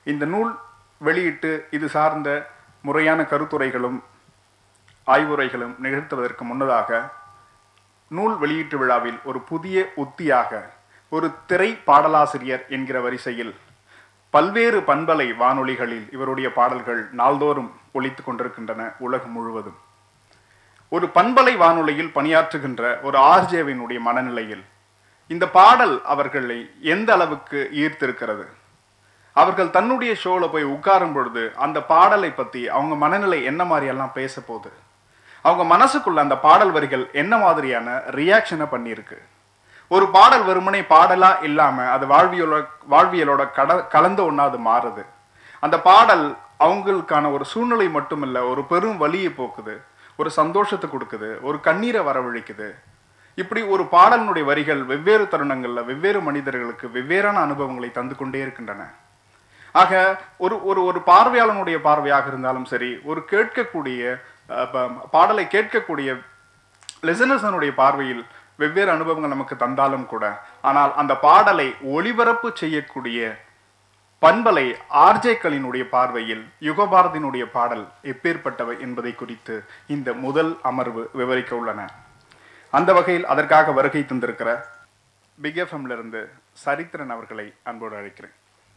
இந்த நூல் வெளியிட்டு இது சார்ந்த முறையான கருத்துரைகளும் ஆய்வுரைகளும் நிகழ்த்துவதற்கு முன்னதாக நூல் வெளியீட்டு விழாவில் ஒரு புதிய உத்தியாக ஒரு திரை பாடலாசிரியர் என்கிற வரிசையில் பல்வேறு பண்பலை வானொலிகளில் இவருடைய பாடல்கள் நாள்தோறும் ஒலித்துக் கொண்டிருக்கின்றன உலகம் முழுவதும் ஒரு பண்பலை வானொலியில் பணியாற்றுகின்ற ஒரு ஆர்ஜேவினுடைய மனநிலையில் இந்த பாடல் அவர்களை எந்த அளவுக்கு ஈர்த்திருக்கிறது அவர்கள் தன்னுடைய ஷோல போய் உட்காரும் பொழுது அந்த பாடலை பத்தி அவங்க மனநிலை என்ன மாதிரி எல்லாம் பேச போகுது அவங்க மனசுக்குள்ள அந்த பாடல் வரிகள் என்ன மாதிரியான ரியாக்ஷனை பண்ணியிருக்கு ஒரு பாடல் வெறுமனே பாடலா இல்லாம அது வாழ்வியலோட வாழ்வியலோட கட கலந்த ஒண்ணா அது மாறுது அந்த பாடல் அவங்களுக்கான ஒரு சூழ்நிலை மட்டுமில்ல ஒரு பெரும் வலியை போக்குது ஒரு சந்தோஷத்தை கொடுக்குது ஒரு கண்ணீரை வரவழைக்குது இப்படி ஒரு பாடலினுடைய வரிகள் வெவ்வேறு தருணங்கள்ல வெவ்வேறு மனிதர்களுக்கு வெவ்வேறான அனுபவங்களை தந்து கொண்டே இருக்கின்றன ஆக ஒரு ஒரு ஒரு பார்வையாளனுடைய பார்வையாக இருந்தாலும் சரி ஒரு கேட்கக்கூடிய அஹ், ப- பாடலை கேட்கக்கூடிய லிசனர்ஸனுடைய பார்வையில் வெவ்வேறு அனுபவங்கள் நமக்கு தந்தாலும் கூட ஆனால் அந்த பாடலை ஒளிபரப்பு செய்யக்கூடிய பண்பலை ஆர்ஜேக்களினுடைய பார்வையில் யுகபாரதியினுடைய பாடல் எப்பேற்பட்டவை என்பதை குறித்து இந்த முதல் அமர்வு விவரிக்க உள்ளன அந்த வகையில் அதற்காக வருகை தந்திருக்கிற பிக் எஃப்எம்ல இருந்து சரித்திரன் அவர்களை அன்போடு அழைக்கிறேன்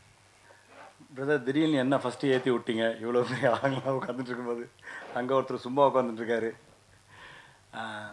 பிரதர் திடீர்னு என்ன ஃபஸ்ட்டு ஏற்றி விட்டீங்க இவ்வளோ பெரிய ஆளுங்களாக உட்காந்துட்டு இருக்கும்போது அங்கே ஒருத்தர் சும்மா உட்காந்துட்டு இருக்காரு ஆஹ்,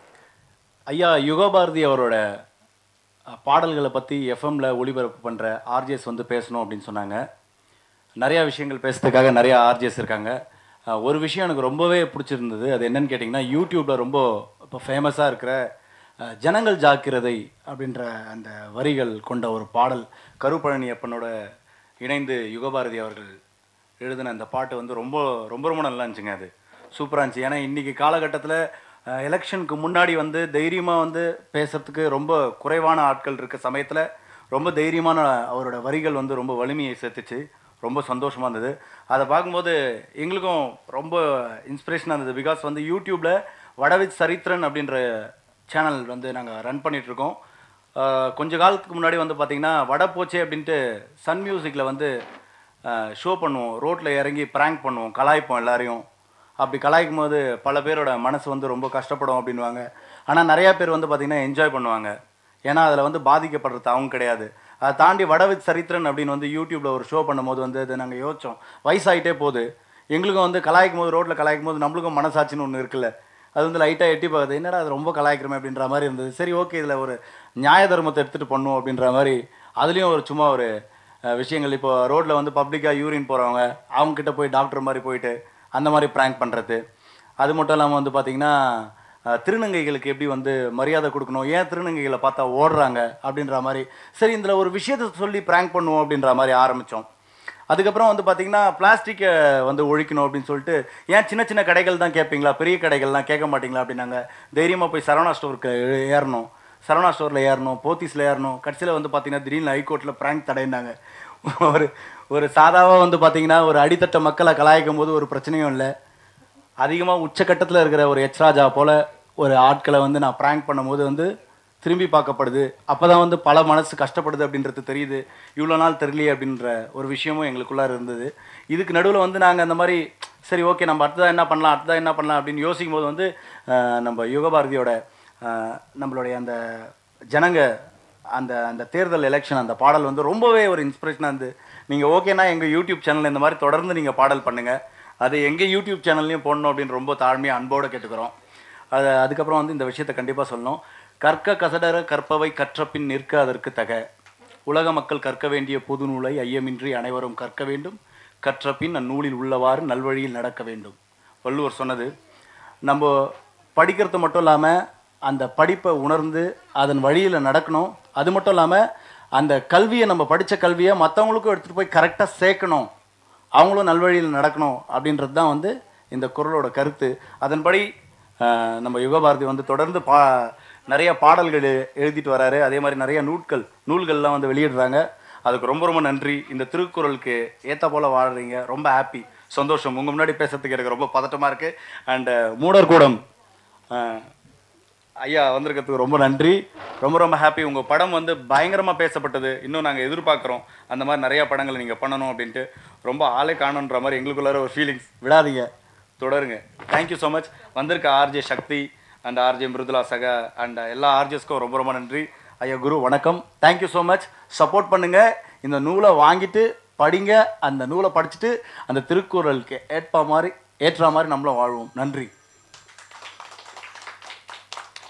ஐயா யுகபாரதி அவரோட அஹ், பாடல்களை பற்றி எஃப்எம்ல ஒளிபரப்பு பண்ணுற ஆர்ஜிஎஸ் வந்து பேசணும் அப்படின்னு சொன்னாங்க நிறையா விஷயங்கள் பேசுறதுக்காக நிறையா ஆர்ஜிஎஸ் இருக்காங்க அஹ், ஒரு விஷயம் எனக்கு ரொம்பவே பிடிச்சிருந்தது அது என்னன்னு கேட்டிங்கன்னா யூடியூப்பில் ரொம்ப இப்போ ஃபேமஸாக இருக்கிற அஹ், ஜனங்கள் ஜாக்கிரதை அப்படின்ற அந்த வரிகள் கொண்ட ஒரு பாடல் கருப்பழனி அப்பனோட இணைந்து யுகபாரதி அவர்கள் எழுதின அந்த பாட்டு வந்து ரொம்ப ரொம்ப ரொம்ப நல்லா இருந்துச்சுங்க அது சூப்பராக இருந்துச்சு ஏன்னா இன்றைக்கி காலகட்டத்தில் எலெக்ஷனுக்கு முன்னாடி வந்து தைரியமாக வந்து பேசுறதுக்கு ரொம்ப குறைவான ஆட்கள் இருக்க சமயத்தில் ரொம்ப தைரியமான அவரோட வரிகள் வந்து ரொம்ப வலிமையை சேர்த்துச்சு ரொம்ப சந்தோஷமாக இருந்தது அதை பார்க்கும்போது எங்களுக்கும் ரொம்ப இன்ஸ்பிரேஷனாக இருந்தது பிகாஸ் வந்து யூடியூப்பில் வடவித் சரித்திரன் அப்படின்ற சேனல் வந்து நாங்கள் ரன் பண்ணிகிட்ருக்கோம் கொஞ்ச காலத்துக்கு முன்னாடி வந்து பார்த்தீங்கன்னா வடை போச்சே அப்படின்ட்டு சன் மியூசிக்கில் வந்து ஷோ பண்ணுவோம் ரோட்டில் இறங்கி ப்ராங்க் பண்ணுவோம் கலாய்ப்போம் எல்லாரையும் அப்படி கலாய்க்கும் போது பல பேரோட மனசு வந்து ரொம்ப கஷ்டப்படும் அப்படின்வாங்க ஆனால் நிறையா பேர் வந்து பார்த்திங்கன்னா என்ஜாய் பண்ணுவாங்க ஏன்னா அதில் வந்து பாதிக்கப்படுறது அவங்க கிடையாது அதை தாண்டி வடவித் சரித்திரன் அப்படின்னு வந்து யூடியூப்பில் ஒரு ஷோ பண்ணும்போது வந்து அது நாங்கள் யோசித்தோம் வயசாயிட்டே போகுது எங்களுக்கும் வந்து கலாய்க்கும் போது ரோட்டில் கலாய்க்கும் போது நம்மளுக்கும் மனசாட்சின்னு ஒன்று இருக்குல்ல அது வந்து லைட்டாக எட்டி பார்க்குது என்னடா அது ரொம்ப கலாய்க்கிறமே அப்படின்ற மாதிரி இருந்தது சரி ஓகே இதில் ஒரு நியாய தர்மத்தை எடுத்துகிட்டு பண்ணுவோம் அப்படின்ற மாதிரி அதுலேயும் ஒரு சும்மா ஒரு அஹ், விஷயங்கள் இப்போ ரோட்டில் வந்து பப்ளிக்காக யூரின் போகிறவங்க அவங்கக்கிட்ட போய் டாக்டர் மாதிரி போயிட்டு அந்த மாதிரி ப்ராங்க் பண்ணுறது அது மட்டும் இல்லாமல் வந்து பார்த்திங்கன்னா அஹ், திருநங்கைகளுக்கு எப்படி வந்து மரியாதை கொடுக்கணும் ஏன் திருநங்கைகளை பார்த்தா ஓடுறாங்க அப்படின்ற மாதிரி சரி இதில் ஒரு விஷயத்தை சொல்லி ப்ராங்க் பண்ணுவோம் அப்படின்ற மாதிரி ஆரம்பித்தோம் அதுக்கப்புறம் வந்து பார்த்தீங்கன்னா பிளாஸ்டிக்கை வந்து ஒழிக்கணும் அப்படின்னு சொல்லிட்டு ஏன் சின்ன சின்ன கடைகள் தான் கேட்பீங்களா பெரிய கடைகள்லாம் கேட்க மாட்டீங்களா அப்படின்னாங்க தைரியமாக போய் சரவணா ஸ்டோருக்கு ஏறணும் சரவணா ஸ்டோரில் ஏறணும் போத்தீஸில் ஏறணும் கடைசியில் வந்து பார்த்தீங்கன்னா திடீர்னு ஹைகோர்ட்டில் ப்ராங்க் தடைனாங்க ஒரு ஒரு சாதாவாக வந்து பார்த்தீங்கன்னா ஒரு அடித்தட்ட மக்களை கலாய்க்கும் போது ஒரு பிரச்சனையும் இல்லை அதிகமாக உச்சக்கட்டத்தில் இருக்கிற ஒரு எச் ராஜா போல் ஒரு ஆட்களை வந்து நான் ப்ராங்க் பண்ணும்போது வந்து திரும்பி பார்க்கப்படுது அப்போ தான் வந்து பல மனசு கஷ்டப்படுது அப்படின்றது தெரியுது இவ்வளோ நாள் தெரியலையே அப்படின்ற ஒரு விஷயமும் எங்களுக்குள்ளார இருந்தது இதுக்கு நடுவில் வந்து நாங்கள் அந்த மாதிரி சரி ஓகே நம்ம அடுத்ததாக என்ன பண்ணலாம் அடுத்ததாக என்ன பண்ணலாம் அப்படின்னு யோசிக்கும் போது வந்து அஹ், நம்ம யுகபாரதியோட அஹ், நம்மளுடைய அந்த ஜனங்க அந்த அந்த தேர்தல் எலெக்ஷன் அந்த பாடல் வந்து ரொம்பவே ஒரு இன்ஸ்பிரேஷனாக இருந்து நீங்கள் ஓகேனா எங்கள் யூடியூப் சேனல் இந்த மாதிரி தொடர்ந்து நீங்கள் பாடல் பண்ணுங்கள் அது எங்கள் யூடியூப் சேனல்லையும் போடணும் அப்படின்னு ரொம்ப தாழ்மையாக அன்போடு கேட்டுக்கிறோம் அது அதுக்கப்புறம் வந்து இந்த விஷயத்தை கண்டிப்பாக சொல்லணும் கற்க கசடர கற்பவை கற்ற பின் நிற்க அதற்கு தக உலக மக்கள் கற்க வேண்டிய பொது நூலை ஐயமின்றி அனைவரும் கற்க வேண்டும் கற்ற பின் அந்நூலில் உள்ளவாறு நல்வழியில் நடக்க வேண்டும் வள்ளுவர் சொன்னது நம்ம படிக்கிறது மட்டும் இல்லாமல் அந்த படிப்பை உணர்ந்து அதன் வழியில் நடக்கணும் அது மட்டும் இல்லாமல் அந்த கல்வியை நம்ம படித்த கல்வியை மற்றவங்களுக்கும் எடுத்துகிட்டு போய் கரெக்டாக சேர்க்கணும் அவங்களும் நல்வழியில் நடக்கணும் அப்படின்றது தான் வந்து இந்த குரலோட கருத்து அதன்படி ஆஹ், நம்ம யுகபாரதி வந்து தொடர்ந்து பா நிறைய பாடல்கள் எழுதிட்டு வராரு அதே மாதிரி நிறைய நூட்கள் நூல்கள்லாம் வந்து வெளியிடுறாங்க அதுக்கு ரொம்ப ரொம்ப நன்றி இந்த திருக்குறளுக்கு ஏற்ற போல வாழ்றீங்க ரொம்ப ஹாப்பி சந்தோஷம் உங்கள் முன்னாடி பேசுறதுக்கு எனக்கு ரொம்ப பதட்டமாக இருக்குது அண்டு மூடர்கூடம் ஆஹ், ஐயா வந்திருக்கிறதுக்கு ரொம்ப நன்றி ரொம்ப ரொம்ப ஹாப்பி உங்கள் படம் வந்து பயங்கரமாக பேசப்பட்டது இன்னும் நாங்கள் எதிர்பார்க்குறோம் அந்த மாதிரி நிறையா படங்களை நீங்கள் பண்ணணும் அப்படின்ட்டு ரொம்ப ஆளே காணுன்ற மாதிரி எங்களுக்குள்ளார ஒரு ஃபீலிங்ஸ் விடாதீங்க தொடருங்க தேங்க்யூ ஸோ மச் வந்திருக்க RJ Shakti and RJ Mridula சக அண்ட் எல்லா ஆர்ஜேஸ்க்கும் ரொம்ப ரொம்ப நன்றி ஐயா குரு வணக்கம் தேங்க்யூ ஸோ மச் சப்போர்ட் பண்ணுங்க இந்த நூலை வாங்கிட்டு படிங்க அந்த நூலை படிச்சுட்டு அந்த திருக்குறளுக்கு ஏற்ப மாதிரி ஏற்ற மாதிரி நம்மளும் வாழ்வோம் நன்றி